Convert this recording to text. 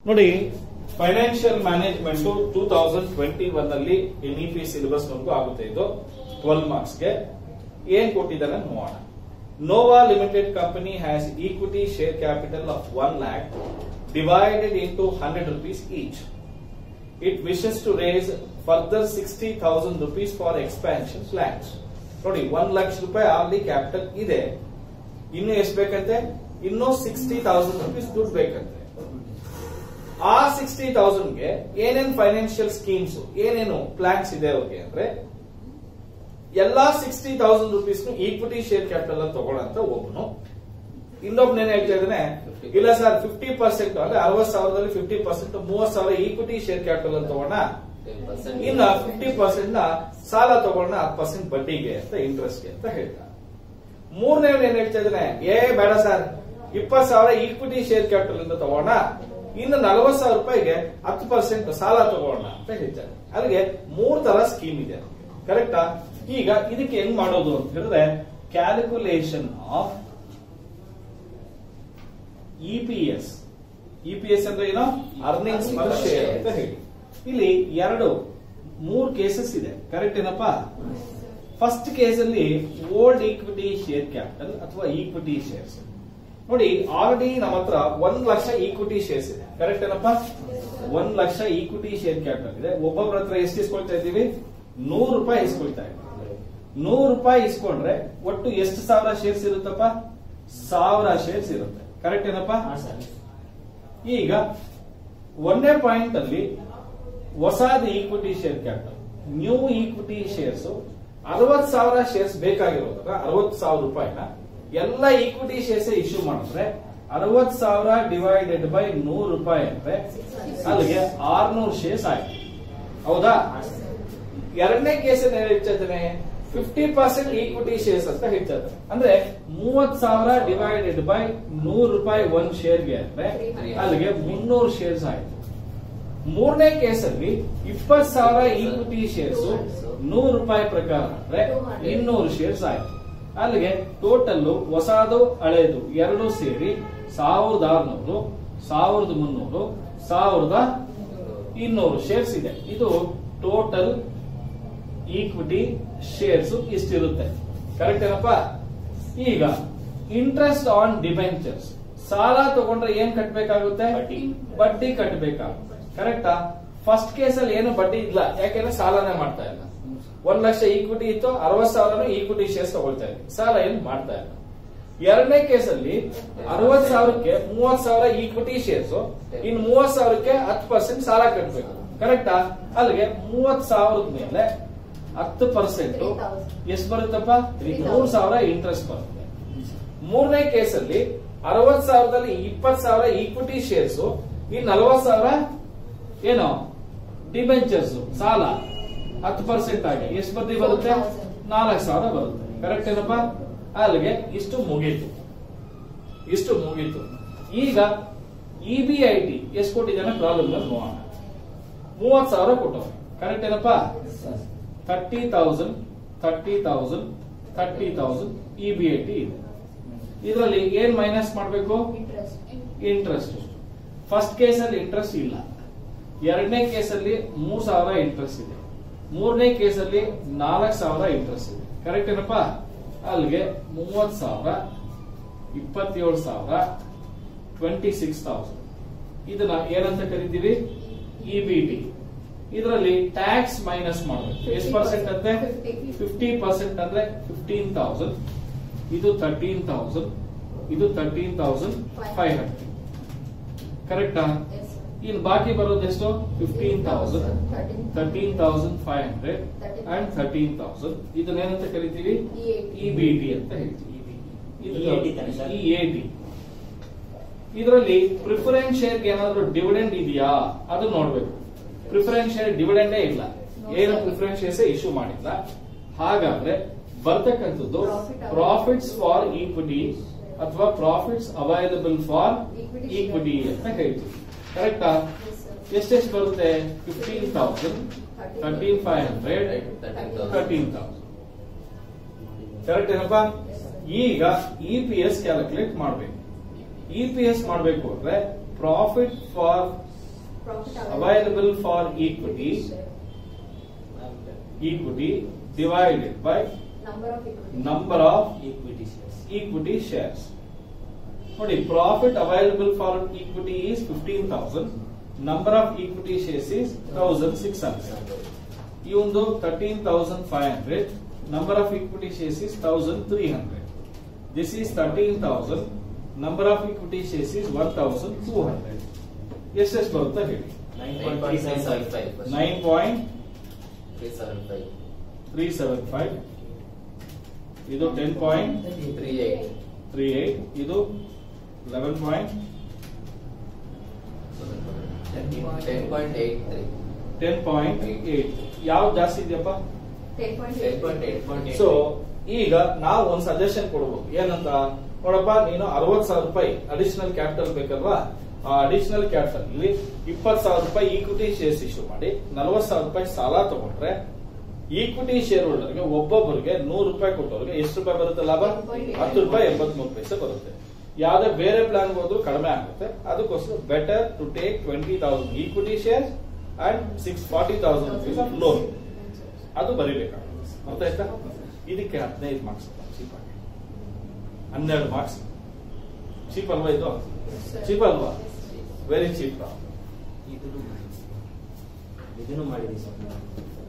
ನೋಡಿ financial management two thousand twenty one ಅಲ್ಲಿ N E P syllabus ನಮಗೂ ಆಗುತ್ತೆ ಇದು ಟ್ವೆಲ್ ಮಾರ್ಕ್ಸ್ ಗೆ ಏನ್ ಕೊಟ್ಟಿದ್ದಾರೆ ನೋಡೋಣ Nova limited company has equity share capital of one lakh divided into hundred rupees each it wishes to raise further sixty thousand rupees for expansion plans ನೋಡಿ ಒಂದ್ ಲಕ್ಷ ರೂಪಾಯಿ ಆಲ್ರೆಡಿ ಕ್ಯಾಪಿಟಲ್ ಇದೆ ಇನ್ನು ಎಷ್ಟು ಬೇಕಂತೆ ಇನ್ನೂ ಸಿಕ್ಸ್ಟಿ ಥೌಸಂಡ್ ರುಪೀಸ್ ದುಡ್ಡು ಬೇಕಂತೆ ಆ ಸಿಕ್ಸ್ಟಿ ಗೆ ಏನೇನ್ ಫೈನಾನ್ಷಿಯಲ್ ಸ್ಕೀಮ್ಸ್ ಏನೇನು ಪ್ಲಾನ್ಸ್ ಇದೆ ಅವ್ರಿಗೆ ಅಂದ್ರೆ ಎಲ್ಲಾ sixty thousand rupees equity share capital ಅಂತ ತಗೊಳ್ಳಂತ ಒಬ್ಬನು ಇನ್ನೊಬ್ನ ಏನ್ ಹೇಳ್ತಾ ಇದ್ದಾನೆ ಇಲ್ಲ ಸರ್ ಫಿಫ್ಟಿ ಪರ್ಸೆಂಟ್ ಅಂದ್ರೆ ಅರವತ್ ಸಾವಿರದಲ್ಲಿ ಫಿಫ್ಟಿ ಪರ್ಸೆಂಟ್ ಮೂವತ್ ಸಾವಿರ ಈಕ್ವಿಟಿ ಶೇರ್ ಕ್ಯಾಪಿಟಲ್ ಅಂತ ತಗೋಣ ಇನ್ನ ಫಿಫ್ಟಿ ಪರ್ಸೆಂಟ್ ನ ಸಾಲ ತಗೊಳ್ಳೋಣ ಹತ್ತು ಪರ್ಸೆಂಟ್ ಬಡ್ಡಿಗೆ ಅಂತ ಇಂಟ್ರೆಸ್ಟ್ಗೆ ಅಂತ ಹೇಳ್ತಾರೆ ಮೂರನೇ ಏನ್ ಹೇಳ್ತಾ ಇದ್ದಾನೆ ಏ ಬೇಡ ಸರ್ ಇಪ್ಪತ್ ಸಾವಿರ ಈಕ್ವಿಟಿ ಶೇರ್ ಕ್ಯಾಪಿಟಲ್ ಅಂತ ತಗೋಣ ಇನ್ನು ನಲವತ್ ಸಾವಿರ ರೂಪಾಯಿಗೆ ಹತ್ತು ಪರ್ಸೆಂಟ್ ಸಾಲ ತಗೋಣ ಅಂತ ಹೇಳ್ತಾರೆ ಅಲ್ಲಿಗೆ ಮೂರ್ ತರ ಸ್ಕೀಮ್ ಇದೆ ಕರೆಕ್ಟಾ ಈಗ ಇದಕ್ಕೆ ಹೆಂಗ್ ಮಾಡೋದು ಅಂತ ಹೇಳಿದ್ರೆ ಕ್ಯಾಲ್ಕುಲೇಷನ್ ಆಫ್ ಇಪಿಎಸ್ ಇಪಿಎಸ್ ಅಂದ್ರೆ ಏನೋ ಅರ್ನಿಂಗ್ಸ್ ಪರ್ ಶೇರ್ ಅಂತ ಹೇಳಿ ಇಲ್ಲಿ ಎರಡು ಮೂರ್ ಕೇಸಸ್ ಇದೆ ಕರೆಕ್ಟ್ ಏನಪ್ಪಾ ಫಸ್ಟ್ ಕೇಸ್ ಅಲ್ಲಿ ಓಲ್ಡ್ ಈಕ್ವಿಟಿ ಶೇರ್ ಕ್ಯಾಪಿಟಲ್ ಅಥವಾ ಈಕ್ವಿಟಿ ಶೇರ್ಸ್ ನೋಡಿ ಆಲ್ರೆಡಿ ನಮ್ಮ ಹತ್ರ ಒಂದ್ ಲಕ್ಷ ಈಕ್ವಿಟಿ ಶೇರ್ಸ್ ಇದೆ ಕರೆಕ್ಟ್ ಏನಪ್ಪ ಒಂದ್ ಲಕ್ಷ ಈಕ್ವಿಟಿ ಶೇರ್ ಕ್ಯಾಪಿಟಲ್ ಇದೆ ಒಬ್ಬೊಬ್ಬರ ಹತ್ರ ಎಷ್ಟು ಇಸ್ಕೊಳ್ತಾ ಇದ್ದೀವಿ ನೂರು ರೂಪಾಯಿ ಇಸ್ಕೊಳ್ತಾ ಇದ್ದೀವಿ ನೂರು ರೂಪಾಯಿ ಇಸ್ಕೊಂಡ್ರೆ ಒಟ್ಟು ಎಷ್ಟು ಸಾವಿರ ಶೇರ್ಸ್ ಇರುತ್ತಪ್ಪ ಸಾವಿರ ಶೇರ್ಸ್ ಇರುತ್ತೆ ಕರೆಕ್ಟ್ ಏನಪ್ಪ ಈಗ ಒಂದೇ ಪಾಯಿಂಟ್ ಅಲ್ಲಿ ಹೊಸದು equity share capital new equity shares ಅರವತ್ ಸಾವಿರ ಶೇರ್ಸ್ ಬೇಕಾಗಿರೋದ್ರ ಅರವತ್ ಸಾವಿರ ರೂಪಾಯಿನ ಎಲ್ಲ ಈಕ್ವಿಟಿ ಶೇರ್ಸ್ ಇಶ್ಯೂ ಮಾಡಿದ್ರೆ ಅರವತ್ ಸಾವಿರ ಡಿವೈಡೆಡ್ ಬೈ ನೂರು ರೂಪಾಯಿ ಅಂದ್ರೆ ಅಲ್ಲಿಗೆ ಆರ್ನೂರು ಶೇರ್ಸ್ ಆಯ್ತು ಹೌದಾ ಎರಡನೇ ಕೇಸ್ ಹೇಳ್ತಿದ್ದೇನೆ ಫಿಫ್ಟಿ ಪರ್ಸೆಂಟ್ ಈಕ್ವಿಟಿ ಶೇರ್ಸ್ ಅಂತ ಹೇಳ್ತಾರೆ ಅಂದ್ರೆ ಮೂವತ್ ಸಾವಿರ ಡಿವೈಡೆಡ್ ಬೈ ನೂರು ರೂಪಾಯಿ ಒಂದ್ ಶೇರ್ಗೆ ಅಂದ್ರೆ ಅಲ್ಲಿಗೆ ಮುನ್ನೂರು ಶೇರ್ಸ್ ಆಯ್ತು ಮೂರನೇ ಕೇಸಲ್ಲಿ ಇಪ್ಪತ್ ಸಾವಿರ ಈಕ್ವಿಟಿ ಶೇರ್ಸ್ ನೂರು ರೂಪಾಯಿ ಪ್ರಕಾರ ಅಂದ್ರೆ ಇನ್ನೂರು ಶೇರ್ಸ್ ಆಯ್ತು ಅಲ್ಲಿಗೆ ಟೋಟಲ್ ಹೊಸದು ಹಳೇದು ಎರಡು ಸೇರಿ ಸಾವಿರದ ಆರ್ನೂರು ಸಾವಿರದ ಮುನ್ನೂರು ಸಾವಿರದ ಇನ್ನೂರು ಶೇರ್ಸ್ ಇದೆ ಇದು ಟೋಟಲ್ ಈಕ್ವಿಟಿ ಶೇರ್ಸ್ ಇಷ್ಟಿರುತ್ತೆ ಕರೆಕ್ಟ್ ಏನಪ್ಪಾ ಈಗ ಇಂಟ್ರೆಸ್ಟ್ ಆನ್ ಡಿಬೆಂಚರ್ಸ್ ಸಾಲ ತಗೊಂಡ್ರೆ ಏನ್ ಕಟ್ಬೇಕಾಗುತ್ತೆ ಬಡ್ಡಿ. ಬಡ್ಡಿ ಕಟ್ಬೇಕಾಗುತ್ತೆ ಕರೆಕ್ಟಾ ಫಸ್ಟ್ ಕೇಸಲ್ಲಿ ಏನು ಬಡ್ಡಿ ಇಲ್ಲ ಯಾಕೆಂದ್ರೆ ಸಾಲನೇ ಮಾಡ್ತಾ ಇಲ್ಲ ಒಂದ್ ಲಕ್ಷ ಈಕ್ವಿಟಿ ಇತ್ತು ಅರವತ್ ಸಾವಿರ ಈಕ್ವಿಟಿ ಶೇರ್ಸ್ ತಗೊಳ್ತಾ ಇದ್ವಿ ಸಾಲ ಏನು ಮಾಡ್ತಾ ಇಲ್ಲ ಎರಡನೇ ಕೇಸಲ್ಲಿ ಅರವತ್ ಸಾವಿರಕ್ಕೆ ಮೂವತ್ ಸಾವಿರ ಈಕ್ವಿಟಿ ಶೇರ್ಸ್ ಇನ್ ಮೂವತ್ ಸಾವಿರಕ್ಕೆ ಹತ್ತು ಪರ್ಸೆಂಟ್ ಸಾಲ ಕಟ್ಟಬೇಕು ಕರೆಕ್ಟಾ ಅಲ್ಲಿಗೆ ಮೂವತ್ ಸಾವಿರದ ಮೇಲೆ ಹತ್ತು ಪರ್ಸೆಂಟ್ ಎಷ್ಟು ಬರುತ್ತಪ್ಪ ಮೂರ್ ಸಾವಿರ ಇಂಟ್ರೆಸ್ಟ್ ಬರುತ್ತೆ ಮೂರನೇ ಕೇಸಲ್ಲಿ ಅರವತ್ ಸಾವಿರದಲ್ಲಿ ಇಪ್ಪತ್ ಸಾವಿರ ಈಕ್ವಿಟಿ ಶೇರ್ಸ್ ಇನ್ ನಲವತ್ ಸಾವಿರ ಏನು ಡಿಬೆಂಚರ್ಸ್ ಸಾಲ ಹತ್ತು ಪರ್ಸೆಂಟ್ ಆಗಿ ಎಷ್ಟು ಬಡ್ಡಿ ಬರುತ್ತೆ ನಾಲ್ಕು ಸಾವಿರ ಬರುತ್ತೆ ಕರೆಕ್ಟ್ ಏನಪ್ಪಾ ಅಲ್ಲಿಗೆ ಇಷ್ಟು ಮುಗೀತು ಇಷ್ಟು ಮುಗೀತು ಈಗ ಇ ಬಿ ಐ ಟಿ ಎಷ್ಟು ಕೊಟ್ಟಿದ್ದಾನೆ ಪ್ರಾಬ್ಲಮ್ ನೋಡೋಣ ಮೂವತ್ ಸಾವಿರ ಕೊಟ್ಟವ್ರೆ ಕರೆಕ್ಟ್ ಏನಪ್ಪಾ thirty thousand thirty thousand thirty thousand E B I T ಇದೆ ಇದರಲ್ಲಿ ಏನ್ ಮೈನಸ್ ಮಾಡಬೇಕು ಇಂಟ್ರೆಸ್ಟ್ ಫಸ್ಟ್ ಕೇಸಲ್ಲಿ ಇಂಟ್ರೆಸ್ಟ್ ಇಲ್ಲ ಎರಡನೇ ಕೇಸಲ್ಲಿ ಮೂರ್ ಸಾವಿರ ಇಂಟ್ರೆಸ್ಟ್ ಇದೆ ಮೂರನೇ ಕೇಸಲ್ಲಿ ನಾಲ್ಕು ಸಾವಿರ ಇಂಟ್ರೆಸ್ಟ್ ಇದೆ ಕರೆಕ್ಟ್ ಏನಪ್ಪಾ ಅಲ್ಲಿಗೆ ಮೂವತ್ ಸಾವಿರ ಇಪ್ಪತ್ತೇಳು ಸಾವಿರ ಟ್ವೆಂಟಿ ಸಿಕ್ಸ್ ತೌಸಂಡ್ ಇದನ್ನ ಏನಂತ ಕರಿತೀವಿ ಇ ಬಿ ಟಿ ಇದರಲ್ಲಿ ಟ್ಯಾಕ್ಸ್ ಮೈನಸ್ ಮಾಡಬೇಕು ಎಷ್ಟು ಪರ್ಸೆಂಟ್ ಅಂತೆ ಫಿಫ್ಟಿ ಪರ್ಸೆಂಟ್ ಅಂದ್ರೆ ಫಿಫ್ಟೀನ್ ತೌಸಂಡ್ ಇದು ತರ್ಟೀನ್ ತೌಸಂಡ್ ಇದು ತರ್ಟೀನ್ ತೌಸಂಡ್ ಫೈವ್ ಹಂಡ್ರೆಡ್ ಕರೆಕ್ಟಾ ಇನ್ ಬಾಕಿ ಬರೋದೆಷ್ಟು fifteen thousand thirteen thousand five hundred and thirteen thousand ಇದನ್ನೇನಂತ ಕರಿತೀವಿ ಇ ಬಿ ಟಿ ಅಂತ ಹೇಳ್ತೀವಿ EAT ತಾನೆ ಸರ್? ಇ ಎ ಟಿ ಇದರಲ್ಲಿ ಪ್ರಿಫರೆನ್ಸ್ ಶೇರ್ ಏನಾದ್ರು ಡಿವಿಡೆಂಡ್ ಇದೆಯಾ ಅದು ನೋಡ್ಬೇಕು ಪ್ರಿಫರೆನ್ಸ್ ಶೇರ್ ಡಿವಿಡೆಂಡೇ ಇಲ್ಲ ಏನು ಪ್ರಿಫರೆನ್ಸ್ ಶೇರ್ಸ್ ಇಶ್ಯೂ ಮಾಡಿಲ್ಲ ಹಾಗಾದ್ರೆ ಬರ್ತಕ್ಕಂಥದ್ದು Profit ಪ್ರಾಫಿಟ್ಸ್ ಫಾರ್ ಈಕ್ವಿಟಿ ಅಥವಾ profits available for Equity share. Equity ಅಂತ ಹೇಳ್ತೀವಿ ಕರೆಕ್ಟಾ ಎಷ್ಟೆಷ್ಟು ಬರುತ್ತೆ fifteen thousand thirteen five hundred thirteen thousand correct ಏನಪ್ಪಾ ಈಗ ಇ ಪಿ ಎಸ್ ಕ್ಯಾಲ್ಕುಲೇಟ್ ಮಾಡಬೇಕು ಇ ಪಿ ಎಸ್ ಮಾಡಬೇಕು ಅಂದ್ರೆ profit for Profit available for equity equity divided by Number of equity. number of equity shares equity shares. ನೋಡಿ profit available for equity is fifteen thousand number of equity shares is thousand six hundred ಈ ಒಂದು thirteen thousand five hundred number of equity shares is thousand three hundred this is thirteen thousand number of equity shares is one thousand two hundred ಎಷ್ಟೆಷ್ಟು ಬರುತ್ತೆ ಹೇಳಿ nine point three seven five ಇದು ten point three eight ಇದು eleven point ten point eight ಯಾವ್ದು ಜಾಸ್ತಿ ಇದೆಯಪ್ಪ 10.8. So ಈಗ ನಾವು ಒಂದು ಸಜೆಷನ್ ಕೊಡ್ಬೋದು ಏನಂತ ನೋಡಪ್ಪ ನೀನು ಅರವತ್ ಸಾವಿರ ರೂಪಾಯಿ ಅಡಿಷನಲ್ ಕ್ಯಾಪಿಟಲ್ ಬೇಕಲ್ವಾ ಆ ಅಡಿಷನಲ್ ಕ್ಯಾಪಿಟಲ್ ಇಲ್ಲಿ ಇಪ್ಪತ್ ಸಾವಿರ ರೂಪಾಯಿ ಈಕ್ವಿಟಿ ಶೇರ್ಸ್ ಇಶ್ಯೂ ಮಾಡಿ ನಲವತ್ ಸಾವಿರ ರೂಪಾಯಿ ಸಾಲ ತಗೊಂಡ್ರೆ ಈಕ್ವಿಟಿ ಶೇರ್ ಹೋಲ್ಡರ್ಗೆ ಒಬ್ಬೊಬ್ಬರಿಗೆ ನೂರು ರೂಪಾಯಿ ಕೊಟ್ಟವ್ರಿಗೆ ಎಷ್ಟು ರೂಪಾಯಿ ಬರುತ್ತೆ ಲಾಭ ಹತ್ತು ರೂಪಾಯಿ ಎಂಬತ್ಮೂರು ಪೈಸೆ ಬರುತ್ತೆ ಯಾವ್ದೇ ಬೇರೆ ಪ್ಲಾನ್ ಹೋದ್ರು ಕಡಿಮೆ ಆಗುತ್ತೆ ಅದಕ್ಕೋಸ್ಕರ better to take twenty thousand equity share and six forty thousand rupees of loan ಅದು ಬರಿಬೇಕಾಗುತ್ತೆ ಅರ್ಥ ಆಯ್ತಾ ಇದಕ್ಕೆ ಹದಿನೈದು ಮಾರ್ಕ್ಸ್ ಚೀಪ್ ಆಗಿ ಹನ್ನೆರಡು ಮಾರ್ಕ್ಸ್ ಚೀಪ್ ಅಲ್ವಾ ಇದು ಚೀಪ್ ಅಲ್ವಾ ವೆರಿ ಚೀಪ್ ಇದನ್ನು ಮಾಡಿದ್ವಿ ಇದನ್ನು ಮಾಡಿದ್ವಿ ಸರ್